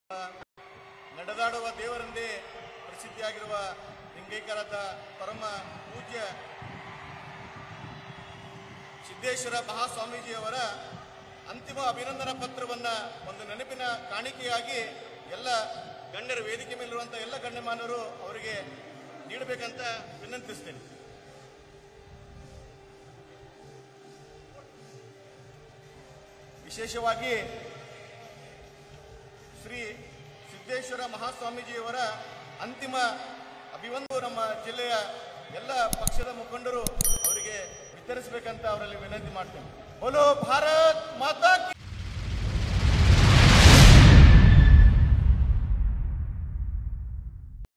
ನಡೆದಾಡುವ ದೇವರೆಂದೇ ಪ್ರಸಿದ್ಧಿಯಾಗಿರುವ ಲಿಂಗೈಕ್ಯರಾದ ಪರಮ ಪೂಜ್ಯ ಸಿದ್ದೇಶ್ವರ ಮಹಾಸ್ವಾಮೀಜಿಯವರ ಅಂತಿಮ ಅಭಿನಂದನಾ ಪತ್ರವನ್ನ ಒಂದು ನೆನಪಿನ ಕಾಣಿಕೆಯಾಗಿ ಎಲ್ಲ ಗಣ್ಯರ ವೇದಿಕೆ ಮೇಲಿರುವಂತಹ ಎಲ್ಲ ಗಣ್ಯಮಾನರು ಅವರಿಗೆ ನೀಡಬೇಕಂತ ವಿನಂತಿಸ್ತೇನೆ ವಿಶೇಷವಾಗಿ ಶ್ರೀ ಸಿದ್ದೇಶ್ವರ ಮಹಾಸ್ವಾಮೀಜಿಯವರ ಅಂತಿಮ ಅಭಿವಂದು ನಮ್ಮ ಜಿಲ್ಲೆಯ ಎಲ್ಲ ಪಕ್ಷದ ಮುಖಂಡರು ಅವರಿಗೆ ವಿತರಿಸಬೇಕಂತ ಅವರಲ್ಲಿ ವಿನಂತಿ ಮಾಡ್ತೇನೆ ಬೋಲೋ ಭಾರತ್ ಮಾತಾ ಕಿ